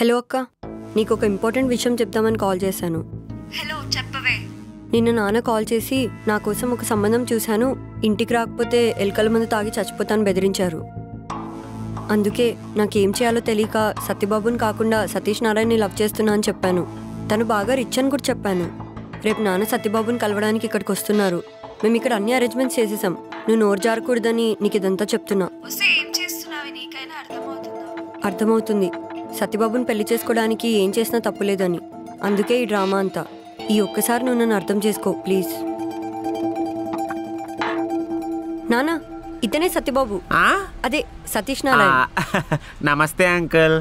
Hello అక్క నీకు ఒక ఇంపార్టెంట్ విషయం చెప్దామని కాల్ చేశాను హలో చెప్పవే నిన్న నాన్న కాల్ చేసి నా కోసం ఒక సంబంధం చూశాను ఇంటికి రాకపోతే ఎలుకల మందు తాగి చచ్చిపోతాను బెదిరించారు అందుకే నాకేం చేయాలో తెలియక సత్యబాబుని కాకుండా సతీష్ నారాయణని లవ్ చేస్తున్నా అని చెప్పాను తను బాగా రిచ్ అని కూడా చెప్పాను రేపు నాన్న సత్యబాబుని కలవడానికి ఇక్కడికి వస్తున్నారు మేము ఇక్కడ అన్ని అరేంజ్మెంట్స్ చేసేసాం నువ్వు నోరు జారకూడదని నీకు ఇదంతా చెప్తున్నా వస్తే ఏం చేస్తున్నావు నీకైనా అర్థమవుతుందా అర్థమవుతుంది సత్యబాబుని పెళ్లి చేసుకోవడానికి ఏం చేసినా తప్పులేదని అందుకే ఈ డ్రామా అంతా ఈ ఒక్కసారి నువ్వు నన్ను అర్థం చేసుకో ప్లీజ్ నానా ఇతనే సత్యబాబు ఆ? అదే సతీష్ నారాయణ ఆ, నమస్తే అంకుల్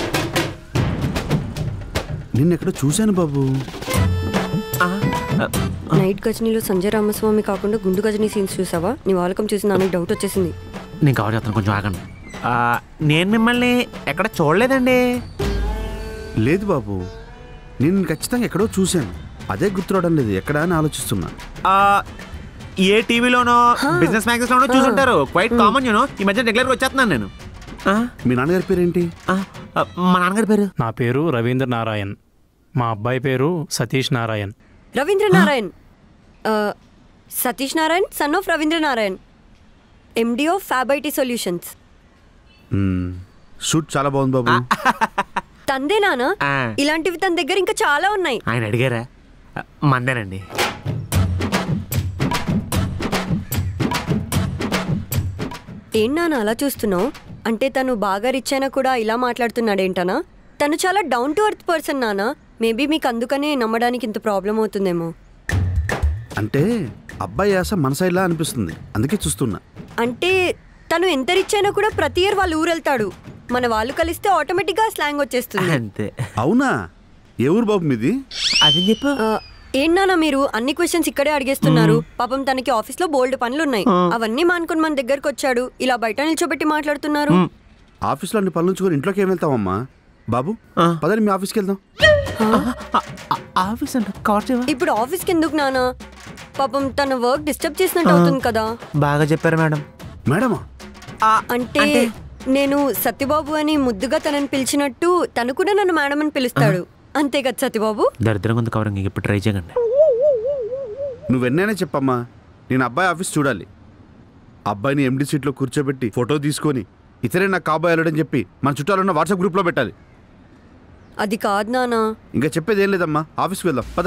నిన్నెక్కడ చూశాను బాబు ఆ, ఆ, నైట్ గజనీలో సంజయ్ రామస్వామి కాకుండా గుండు గజనీ సీన్స్ చూసావా నీ వాళ్ళకం చూసి నాకు డౌట్ వచ్చేసింది నేను కవర్ చేస్తాను కొంచెం ఆగండి ఆ, నేను మిమ్మల్ని ఎక్కడ చూడలేదండి లేదు బాబు నేను ఖచ్చితంగా ఎక్కడో చూశాను అదే గుర్తురావడం లేదు ఎక్కడ అని ఆలోచిస్తున్నా ఆ, ఏ టీవీలోనో బిజినెస్ మ్యాగజైన్స్ లోనో చూసుంటారు క్వైట్ కామన్ యూనో ఈ మధ్య రెగ్యులర్గా వచ్చేస్తున్నాను నేను ఆ, మీ నాన్నగారి పేరేంటి ఆ, ఆ, మా నాన్నగారి పేరు నా పేరు రవీంద్ర నారాయణ్ మా అబ్బాయి పేరు సతీష్ నారాయణ్ రవీంద్ర నారాయణ్ ఆ, Satish Narayan son of Ravindra Narayan MD of Fab IT solutions మ్మ్. షూట్ చాలా బాగుంది బాబు తందే నానా ఆ. ఇలాంటివి తన దగ్గర ఇంకా చాలా ఉన్నాయి ఆయన అడిగారా ఆ, మందేనండి ఏం నాన్న అలా చూస్తున్నావు అంటే తను బాగా రిచ్ అయినా కూడా ఇలా మాట్లాడుతున్నాడేంటనా తను చాలా డౌన్ టు అర్త్ పర్సన్ నాన్న మేబీ మీకు అందుకనే నమ్మడానికి ఇంత ప్రాబ్లం అవుతుందేమో అంటే అబ్బాయి యాస మన సైడ్లా అనిపిస్తుంది అందుకే చూస్తున్నా అంటే తను ఎంత రిచ్ అయినా కూడా ప్రతి ఇయర్ వాళ్ళు ఊరెళ్తాడు మన వాళ్ళు కలిస్తే ఆటోమేటిక్గా స్లాంగ్ వచ్చేస్తుంది అంతే అవునా ఏ ఊరు బాబు మీది అదని చెప్పు ఆ, ఏం నాన్న మీరు అన్ని క్వశ్చన్స్ ఇక్కడే అడిగేస్తున్నారు పాపం తనకి ఆఫీస్ లో బోల్డ్ పనులు ఉన్నాయి అవన్నీ మానుకొని మన దగ్గరకు వచ్చాడు ఇలా బయట నిల్చోబెట్టి మాట్లాడుతున్నారు ఆఫీస్లో అన్ని పనులు ఉంచుకొని ఇంట్లోకి ఏం వెళ్తావమ్మా బాబు ఆ. పదండి మీ ఆఫీస్కి వెళ్దాం ఆఫీస్ అంటే కవర్ చేయవా ఇప్పుడు ఆఫీస్కి ఎందుకు నాన్న పాపం తన వర్క్ డిస్టర్బ్ చేసినట్టు అవుతుంది కదా బాగా చెప్పారు మేడం మేడమా అంటే నేను సత్యబాబు అని ముద్దుగా తనని పిలిచినట్టు తను కూడా నన్ను మేడం అని పిలుస్తాడు అంతే కదా సత్యబాబు దరిద్రంగా ఉంది కవరింగ్ ఇప్పుడు ట్రై చేయకండి నువ్వెన్నైనా చెప్పమ్మా నేను అబ్బాయి ఆఫీస్ చూడాలి అబ్బాయిని ఎండి సీట్లో కూర్చోబెట్టి ఫోటో తీసుకొని ఇతరే నాకు కాబోయే అల్లుడని చెప్పి మన చుట్టాలున్న వాట్సాప్ గ్రూప్లో పెట్టాలి అది కాదు నాన్న ఇంకా చెప్పేది ఏం లేదమ్మా ఆఫీస్కి వెళ్దాం పద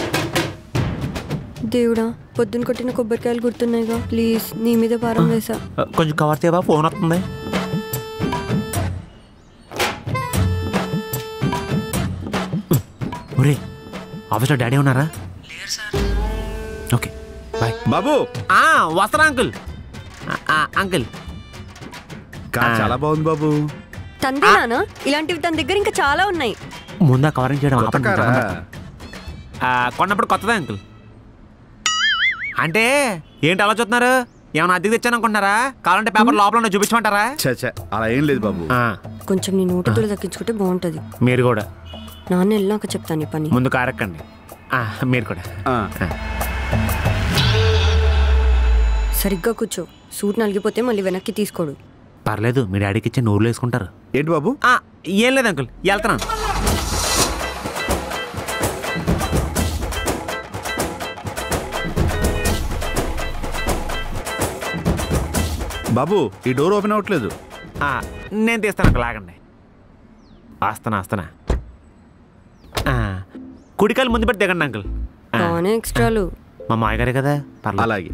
దేవుడా పొద్దున కొట్టిన కొబ్బరికాయలు గుర్తున్నాయిగా ప్లీజ్ నీ మీద భారం వేసా ఆ, కొంచెం కవర్ చేయవా ఫోన్ వస్తుంది ఒరే ఆఫీస్లో డాడీ ఉన్నారా ఓకే బాయ్ బాబు ఆ, వస్తారా అంకుల్ ఆ, ఆ, అంకుల్ కార్ చాలా బాగుంది బాబు తందే నాన్న ఇలాంటివి తన దగ్గర ఇంకా చాలా ఉన్నాయి ముందా కవరింగ్ చేయడం కొత్త ఆపండి, కారా ఆ, కొన్నప్పుడు కొత్తదే అంకుల్ అంటే ఏంటి అలా చూస్తున్నారు ఏమైనా అద్దెకి తెచ్చాను అనుకుంటున్నారా కావాలంటే పేపర్ లోపల ఉన్నది చూపించమంటారా ఛే ఛే, అలా ఏం లేదు బాబు ఆ, కొంచెం నీ నోటుతులు దక్కించుకుంటే బాగుంటది మీరు కూడా నాన్న వెళ్ళినాక చెప్తాను ఈ పని ముందు కారెక్కండి ఆ, మీరు కూడా ఆ, సరిగ్గా కూర్చో సూట్ నలిగిపోతే మళ్ళీ వెనక్కి తీసుకోడు పర్లేదు మీ డాడీకి ఇచ్చి నూరులు వేసుకుంటారు ఏంటి బాబు ఆ, ఏం లేదు అంకుల్ వెళ్తున్నాను బాబు ఈ డోర్ ఓపెన్ అవ్వట్లేదు ఆ, నేను తీస్తాను అంకుల్ ఆగండి వస్తానా వస్తానా ఆ, కుడికాయలు ముందు పెట్టి దిగండి అంకుల్ ఆ, బాగానే ఎక్స్ట్రాలు మా మాయగారే కదా పర్లేదు అలాగే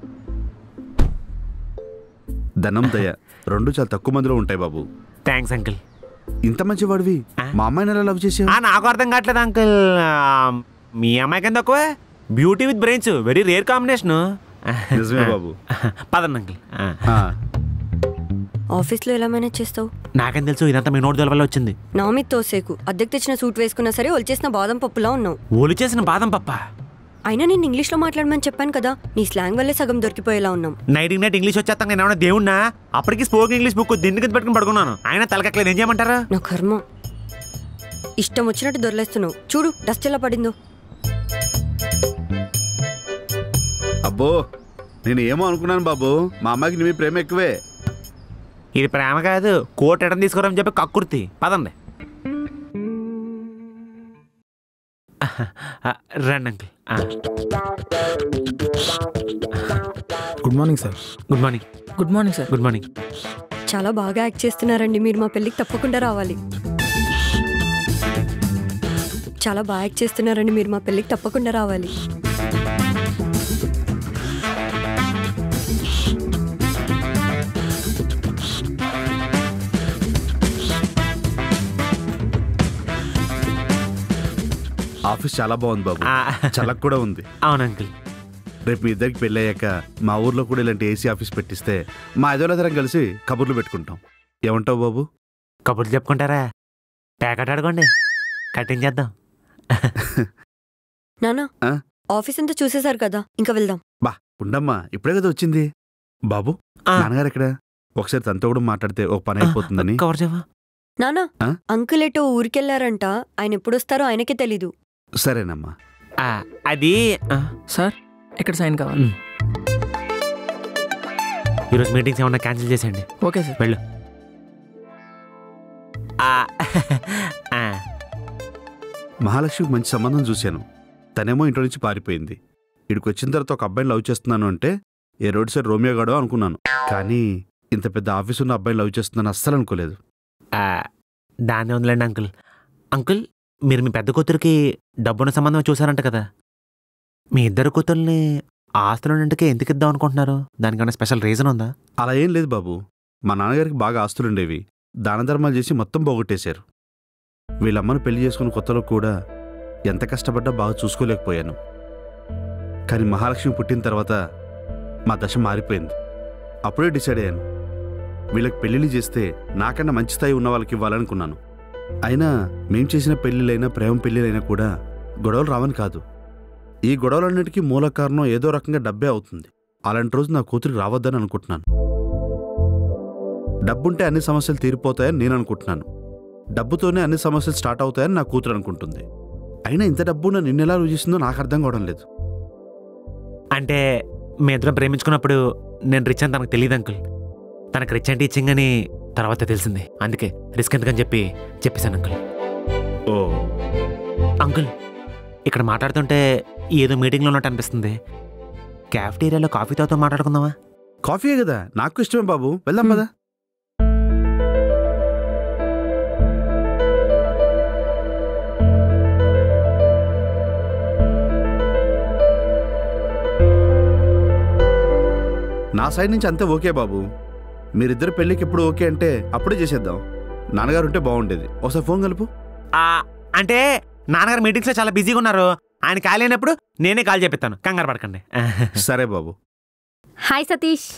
ధనం దయ రెండు చాలా తక్కువ మందిలో ఉంటాయి బాబు థ్యాంక్స్ అంకుల్ ఇంత మంచి వాడివి మా అమ్మాయిని ఎలా లవ్ చేసావు ఆ, నాకు అర్థం కావట్లేదు అంకుల్ ఆ, మీ అమ్మాయి కింద తక్కువ beauty with brains very rare combination నిజమే బాబు పదండి అంకుల్ ఆ, ఆ, ఆఫీస్లో ఎలా మేనేజ్ చేస్తావు నాకేం తెలుసు ఇదంతా మీ నోటి వల్ల వచ్చింది నా మీద తోసేకు అద్దెకు తెచ్చిన సూట్ వేసుకున్నా సరే వచ్చేసిన బాదం పప్పులా ఉన్నావు ఓలి చేసిన బాదం పప్ప అయినా నేను ఇంగ్లీష్లో మాట్లాడమని చెప్పాను కదా నీ స్లాంగ్ వల్లే సగం దొరికిపోయేలా ఉన్నాం నైట్ నైట్ ఇంగ్లీష్ వచ్చేస్తాను నేను ఏమన్నా దేవుణ్ణా అప్పటికి స్పోకెన్ ఇంగ్లీష్ బుక్ దిండు కింద పెట్టుకుని పడుకున్నాను ఆయన తలకెక్కలేదు ఏం చేయమంటారా నా కర్మ ఇష్టం వచ్చినట్టు దొరలేస్తున్నావు చూడు డస్ట్ ఎలా పడిందో అబ్బో నేను ఏమో అనుకున్నాను బాబు మా అమ్మాయికి నీ మీద ప్రేమ ఎక్కువే ఇది ప్రేమ కాదు కోట్ ఎడం తీసుకురని చెప్పి కక్కుర్తి పదండి ఆ, రండి అంకుల్ ఆ, good morning sir good morning good morning sir good morning చాలా బాగా యాక్ట్ చేస్తున్నారండి మీరు మా పెళ్ళికి తప్పకుండా రావాలి చాలా బాగా యాక్ట్ చేస్తున్నారండి మీరు మా పెళ్ళికి తప్పకుండా రావాలి ఆఫీస్ చాలా బాగుంది బాబు ఆ, చల్లక కూడా ఉంది అవును అంకుల్ రేపు మీ ఇద్దరికి పెళ్ళి అయ్యాక మా ఊర్లో కూడా ఇలాంటి ఏసీ ఆఫీస్ పెట్టిస్తే మా ఐదోళ్ళందరం కలిసి కబుర్లు పెట్టుకుంటాం ఏమంటావు బాబు కబుర్లు చెప్పుకుంటారా ప్యాకెట్ ఆడుకోండి కట్టించేద్దాం నానా ఆ? ఆఫీస్ అంతా చూసేశారు కదా ఇంకా వెళ్దాం బా ఉండమ్మా ఇప్పుడే కదా వచ్చింది బాబు ఆ, నాన్నగారు ఎక్కడ ఒకసారి తనతో కూడా మాట్లాడితే ఒక పని అయిపోతుందని కవర్ చేయవా నానా ఆ? అంకుల్ ఎటో ఊరికెళ్ళారంట ఆయన ఎప్పుడు వస్తారో ఆయనకే తెలీదు సరేనమ్మా ఆ, అది ఆ, సార్ ఎక్కడ సైన్ కావాలి మ్. ఈరోజు మీటింగ్స్ ఏమన్నా క్యాన్సిల్ చేసేయండి ఓకే సార్ వెళ్ళు ఆ, ఆ, మహాలక్ష్మికి మంచి సంబంధం చూశాను తనేమో ఇంట్లో నుంచి పారిపోయింది ఇక్కడికి వచ్చిన తర్వాత ఒక అబ్బాయిని లవ్ చేస్తున్నాను అంటే ఏ రోడ్ సైడ్ రోమియో గాడో అనుకున్నాను కానీ ఇంత పెద్ద ఆఫీస్ ఉన్న అబ్బాయిని లవ్ చేస్తున్నాను అస్సలు అనుకోలేదు ఆ, దాన్నే ఉందిలేండి అంకుల్ అంకుల్ మీరు మీ పెద్ద కూతురికి డబ్బున్న సంబంధం చూసారంట కదా మీ ఇద్దరు కూతుర్ని ఆస్తులున్నింటికి ఎందుకు ఇద్దాం అనుకుంటున్నారు దానికన్నా స్పెషల్ రీజన్ ఉందా అలా ఏం లేదు బాబు మా నాన్నగారికి బాగా ఆస్తులుండేవి దాన ధర్మాలు చేసి మొత్తం పోగొట్టేశారు వీళ్ళమ్మను పెళ్లి చేసుకున్న కొత్తలో కూడా ఎంత కష్టపడ్డా బాగా చూసుకోలేకపోయాను కానీ మహాలక్ష్మి పుట్టిన తర్వాత మా దశ మారిపోయింది అప్పుడే డిసైడ్ అయ్యాను వీళ్ళకి పెళ్లిళ్ళు చేస్తే నాకన్నా మంచి స్థాయి ఉన్న వాళ్ళకి ఇవ్వాలనుకున్నాను అయినా మేం చేసిన పెళ్లిళ్ళైనా ప్రేమ పెళ్లిళ్ళైనా కూడా గొడవలు రావని కాదు ఈ గొడవలన్నిటికీ మూల కారణం ఏదో రకంగా డబ్బే అవుతుంది అలాంటి రోజు నా కూతురికి రావద్దని అనుకుంటున్నాను డబ్బుంటే అన్ని సమస్యలు తీరిపోతాయని నేను అనుకుంటున్నాను డబ్బుతోనే అన్ని సమస్యలు స్టార్ట్ అవుతాయని నా కూతురు అనుకుంటుంది అయినా ఇంత డబ్బు నన్ను నిన్నెలా రుచిస్తుందో నాకు అర్థం కావడం లేదు అంటే మీ ఇద్దరం ప్రేమించుకున్నప్పుడు నేను రిచ్ అని తనకు తెలియదు అంకుల్ తనకు రిచ్ అంటే ఇచ్చింగ్ అని తర్వాత తెలిసింది అందుకే రిస్క్ ఎందుకని చెప్పి చెప్పేశాను అంకుల్ ఓ అంకుల్ ఇక్కడ మాట్లాడుతుంటే ఏదో మీటింగ్లో ఉన్నట్టు అనిపిస్తుంది క్యాఫ్టీరియాలో కాఫీ తాగుతూ మాట్లాడుకుందామా కాఫీయే కదా నాకు ఇష్టమే బాబు వెళ్దాం పదా నా సైడ్ నుంచి అంతే ఓకే బాబు మీరిద్దరు పెళ్ళికి ఎప్పుడు ఓకే అంటే అప్పుడే చేసేద్దాం నాన్నగారు ఉంటే బాగుండేది ఒకసారి ఫోన్ కలుపు ఆ, అంటే నాన్నగారు మీటింగ్స్లో చాలా బిజీగా ఉన్నారు ఆయన ఖాళీ అయినప్పుడు నేనే కాల్ చెప్పిస్తాను కంగారు పడకండి సరే బాబు హాయ్ సతీష్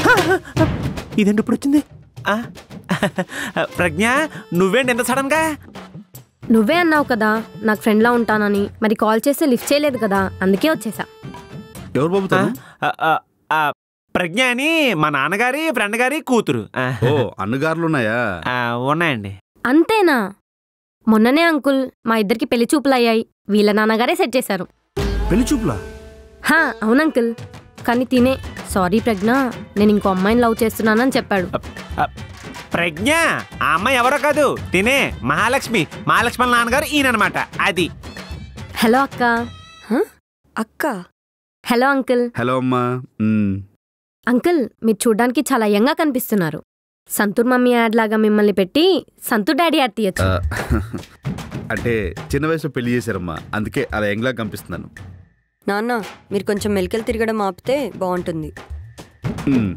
ఇదేంటి ఇప్పుడు వచ్చింది ఆ, ప్రజ్ఞ నువ్వేంటి ఎంత సడన్గా నువ్వే అన్నావు కదా నాకు ఫ్రెండ్లా ఉంటానని మరి కాల్ చేస్తే లిఫ్ట్ చేయలేదు కదా అందుకే వచ్చేసా ఎవరు బాబు తను ఆ, ఆ, ఆ, ప్రజ్ఞ అని మా నాన్నగారి ఫ్రెండ్ గారి కూతురు ఆ, ఓ అన్నగారులు ఉన్నాయా ఆ, ఉన్నాయండి అంతేనా మొన్ననే అంకుల్ మా ఇద్దరికి పెళ్లి చూపులు అయ్యాయి వీళ్ళ నాన్నగారే సెట్ చేశారు పెళ్లి చూపులా హా అవును అంకుల్ కానీ తినే సారీ ప్రజ్ఞ నేను ఇంకో అమ్మాయిని లవ్ చేస్తున్నానని చెప్పాడు ఆ, ప్రజ్ఞ ఆ అమ్మాయి ఎవరో కాదు తినే మహాలక్ష్మి మహాలక్ష్మి వాళ్ళ నాన్నగారు ఈయనమాట అది హలో అక్క అక్క హలో అంకుల్ హలో అమ్మా మ్, అంకుల్ మీరు చూడ్డానికి చాలా యంగా కనిపిస్తున్నారు సంతూర్ మమ్మీ యాడ్ లాగా మిమ్మల్ని పెట్టి సంతూర్ డాడీ యాడ్ తీయచ్చు ఆ, అంటే చిన్న వయసులో పెళ్లి చేశారమ్మా అందుకే అలా ఎంగ్లా కనిపిస్తున్నాను నాన్న మీరు కొంచెం మెలికలు తిరగడం ఆపితే బాగుంటుంది మ్,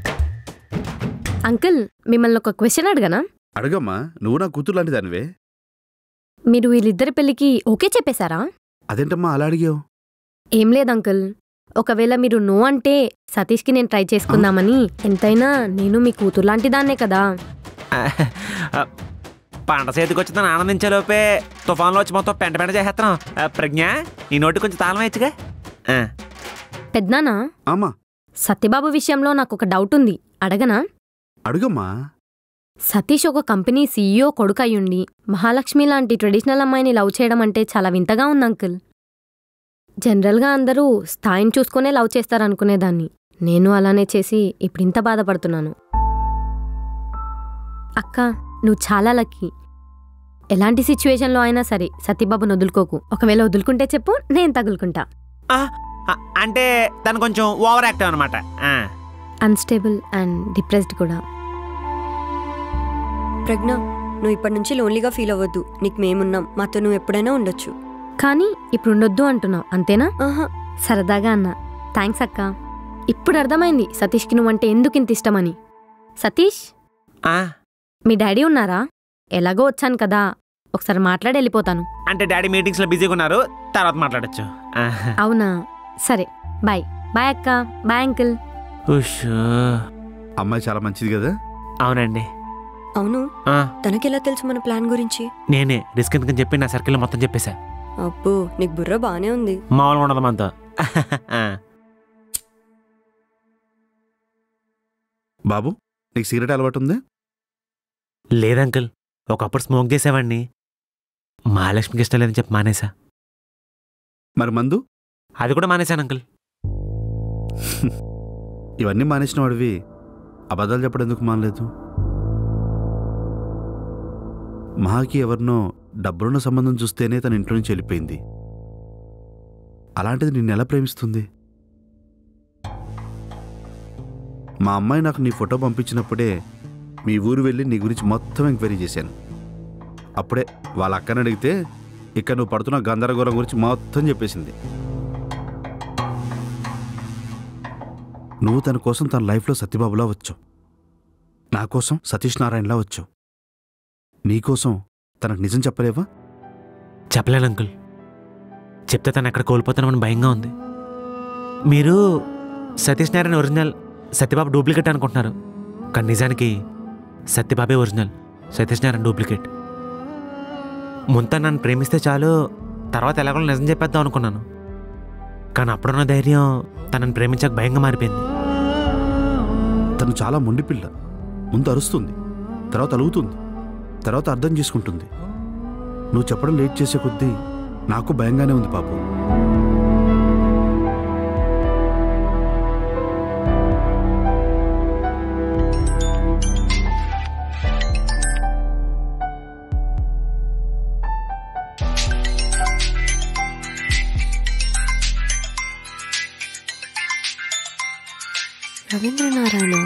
అంకుల్ మిమ్మల్ని ఒక క్వశ్చన్ అడగనా అడగమ్మా నువ్వు నా కూతురు లాంటి దానివే మీరు వీళ్ళిద్దరి పెళ్లికి ఓకే చెప్పేశారా అదేంటమ్మా అలా అడిగావు ఏం లేదు అంకుల్ ఒకవేళ మీరు నో అంటే సతీష్కి నేను ట్రై చేసుకుందామని ఎంతైనా నేను మీ కూతురు లాంటి దాన్నే కదా ఆ, ఆ, పంట చేతికి వచ్చిందని ఆనందించేలోపే తుఫాన్లో వచ్చి మొత్తం పెంట పెంట చేసేస్తున్నాం ఆ, ప్రజ్ఞ ఈ నోటి కొంచెం తాళం వేయచ్చుగా ఆ, పెద్దనానా ఆమా సత్యబాబు విషయంలో నాకు ఒక డౌట్ ఉంది అడగనా అడుగమ్మా సతీష్ ఒక కంపెనీ సీఈఓ కొడుకు అయ్యుండి మహాలక్ష్మి లాంటి ట్రెడిషనల్ అమ్మాయిని లవ్ చేయడం అంటే చాలా వింతగా ఉంది అంకుల్ జనరల్గా అందరూ స్థాయిని చూసుకునే లవ్ చేస్తారనుకునేదాన్ని నేను అలానే చేసి ఇప్పుడు ఇంత బాధపడుతున్నాను అక్క నువ్వు చాలా లక్కీ ఎలాంటి సిచ్యువేషన్లో అయినా సరే సతీబాబుని వదులుకోకు ఒకవేళ వదులుకుంటే చెప్పు నేను తగులుకుంటా ఆ, ఆ, అంటే తను కొంచెం ఓవర్ యాక్టివ్ అనమాట అన్స్టేబుల్ అండ్ డిప్రెస్డ్ కూడా ప్రజ్ఞ నువ్వు ఇప్పటి నుంచి లోన్లీగా ఫీల్ అవ్వద్దు నీకు మేమున్నాం మాతో నువ్వు ఎప్పుడైనా ఉండొచ్చు కానీ ఇప్పుడు ఉండొద్దు అంటున్నావు అంతేనా ఆహా సరదాగా అన్నా థ్యాంక్స్ అక్క ఇప్పుడు అర్థమైంది సతీష్కి నువ్వంటే ఎందుకు ఇంత ఇష్టమని సతీష్ మీ డాడీ ఉన్నారా ఎలాగో వచ్చాను కదా ఒకసారి మాట్లాడి వెళ్ళిపోతాను అంటే డాడీ మీటింగ్స్లో బిజీగా ఉన్నారు తర్వాత మాట్లాడచ్చు అవునా సరే బాయ్ బాయ్ అక్క బాయ్ అంకిల్ అమ్మాయి చాలా మంచిది కదా అవునండి అవును ఆ, తనకెలా తెలుసు మన ప్లాన్ గురించి నేనే రిస్క్ ఎందుకని చెప్పి నా సర్కిల్లో మొత్తం చెప్పేశా అబ్బో నీకు బుర్ర బానే ఉంది మామూలుగా ఉండదు మనతో ఆ, బాబు నీకు సిగరెట్ అలవాటు ఉంది లేదు అంకుల్ ఒకప్పుడు స్మోక్ చేసేవాడిని మహాలక్ష్మికి ఇష్టం లేదని చెప్పి మానేసా మరి మందు అది కూడా మానేశాను అంకుల్ ఇవన్నీ మానేసిన వాడివి అబద్ధాలు చెప్పడం ఎందుకు మానలేదు మహాకి ఎవరినో డబ్బులున్న సంబంధం చూస్తేనే తన ఇంట్లో నుంచి వెళ్ళిపోయింది అలాంటిది నిన్ను ఎలా ప్రేమిస్తుంది మా అమ్మాయి నాకు నీ ఫోటో పంపించినప్పుడే మీ ఊరు వెళ్ళి నీ గురించి మొత్తం ఎంక్వైరీ చేశాను అప్పుడే వాళ్ళ అక్కని అడిగితే ఇక్కడ నువ్వు పడుతున్న గందరగోళం గురించి మొత్తం చెప్పేసింది నువ్వు తన కోసం తన లైఫ్లో సత్యబాబులా వచ్చావు నా కోసం సతీష్ నారాయణలా వచ్చావు నీకోసం తనకు నిజం చెప్పలేవా చెప్పలేను అంకుల్ చెప్తే తను ఎక్కడ కోల్పోతానమని భయంగా ఉంది మీరు సతీష్ నారాయణ ఒరిజినల్ సత్యబాబు డూప్లికేట్ అనుకుంటున్నారు కానీ నిజానికి సత్యబాబే ఒరిజినల్ సతీష్ నారాయణ డూప్లికేట్ ముంత నన్ను ప్రేమిస్తే చాలు తర్వాత ఎలాగో నిజం చెప్పేద్దాం అనుకున్నాను కానీ అప్పుడున్న ధైర్యం తనని ప్రేమించక భయంగా మారిపోయింది తను చాలా మొండి పిల్ల ముందు అరుస్తుంది తర్వాత అలుగుతుంది తర్వాత అర్థం చేసుకుంటుంది నువ్వు చెప్పడం లేట్ చేసే కొద్దీ నాకు భయంగానే ఉంది పాపు రవీంద్రనారాయణ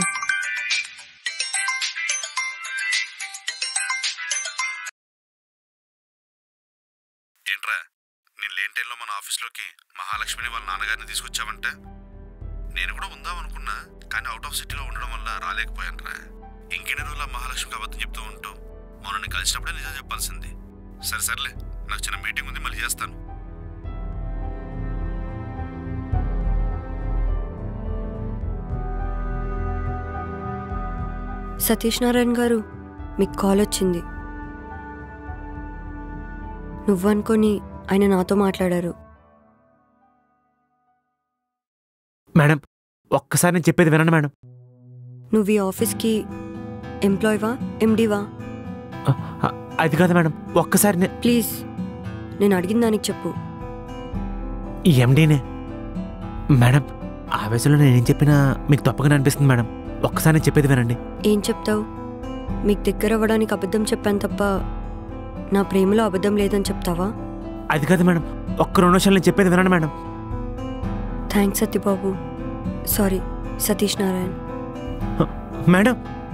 ఏంట్రా నేను లేని టైంలో మన ఆఫీస్లోకి మహాలక్ష్మిని వాళ్ళ నాన్నగారిని తీసుకొచ్చావంట నేను కూడా ఉందాం అనుకున్నా కానీ అవుట్ ఆఫ్ సిటీలో ఉండడం వల్ల రాలేకపోయానురా ఇంకెన్ని రోజులు ఆ మహాలక్ష్మికి అబద్ధం చెప్తూ ఉంటావు మొన్న నేను కలిసినప్పుడే నిజం చెప్పాల్సింది సరే సర్లే నాకు చిన్న మీటింగ్ ఉంది మళ్ళీ చేస్తాను సతీష్ నారాయణ గారు మీకు కాల్ వచ్చింది నువ్వనుకొని ఆయన నాతో మాట్లాడారు మేడం ఒక్కసారి నేను చెప్పేది వినండి మేడం నువ్వు ఈ ఆఫీస్కి ఎంప్లాయీవా ఎండీవా అ- అది కాదు మేడం ఒక్కసారి నే- ప్లీజ్ నేను అడిగిన దానికి చెప్పు ఈ ఎండీనే మేడం ఆవేశంలో నేనేం చెప్పినా మీకు తప్పుగానే అనిపిస్తుంది మేడం ఒక్కసారి నేను చెప్పేది వినండి ఏం చెప్తావు మీకు దగ్గర అవ్వడానికి అబద్ధం చెప్పాను తప్ప నా ప్రేమలో అబద్ధం లేదని చెప్తావా అది కాదు మేడం ఒక్క రెండు నిమిషాలు నేను చెప్పేది వినండి madam thanks Satyababu sorry Satish Narayan madam